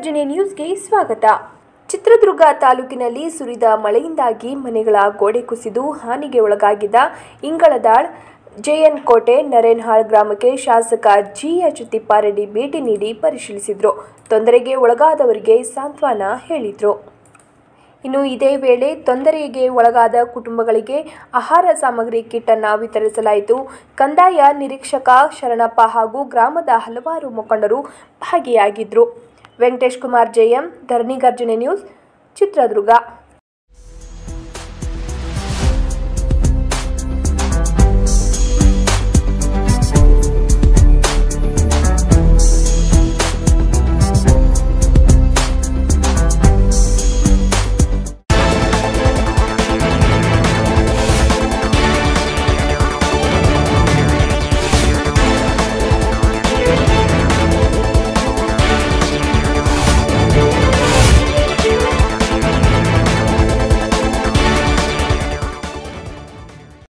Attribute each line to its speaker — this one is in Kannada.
Speaker 1: ಗರ್ಜನೆ ನ್ಯೂಸ್ಗೆ ಸ್ವಾಗತ ಚಿತ್ರದುರ್ಗ ತಾಲೂಕಿನಲ್ಲಿ ಸುರಿದ ಮಳೆಯಿಂದಾಗಿ ಮನೆಗಳ ಗೋಡೆ ಕುಸಿದು ಹಾನಿಗೆ ಒಳಗಾಗಿದ್ದ ಇಂಗಳದಾಳ್ ಜೆಎನ್ ಕೋಟೆ ನರೇನ್ಹಾಳ್ ಗ್ರಾಮಕ್ಕೆ ಶಾಸಕ ಜಿಎಚ್ ತಿಪ್ಪಾರೆಡ್ಡಿ ಭೇಟಿ ನೀಡಿ ಪರಿಶೀಲಿಸಿದ್ರು ತೊಂದರೆಗೆ ಒಳಗಾದವರಿಗೆ ಸಾಂತ್ವನ ಹೇಳಿದ್ರು ಇನ್ನು ಇದೇ ವೇಳೆ ತೊಂದರೆಗೆ ಒಳಗಾದ ಕುಟುಂಬಗಳಿಗೆ ಆಹಾರ ಸಾಮಗ್ರಿ ಕಿಟ್ ಅನ್ನು ವಿತರಿಸಲಾಯಿತು ಕಂದಾಯ ನಿರೀಕ್ಷಕ ಶರಣಪ್ಪ ಹಾಗೂ ಗ್ರಾಮದ ಹಲವಾರು ಮುಖಂಡರು ಭಾಗಿಯಾಗಿದ್ದರು ವೆಂಕಟೇಶ್ ಕುಮಾರ್ ಜೆಎಂ ಧರಣಿ ಗರ್ಜನೆ ನ್ಯೂಸ್ ಚಿತ್ರದುರ್ಗ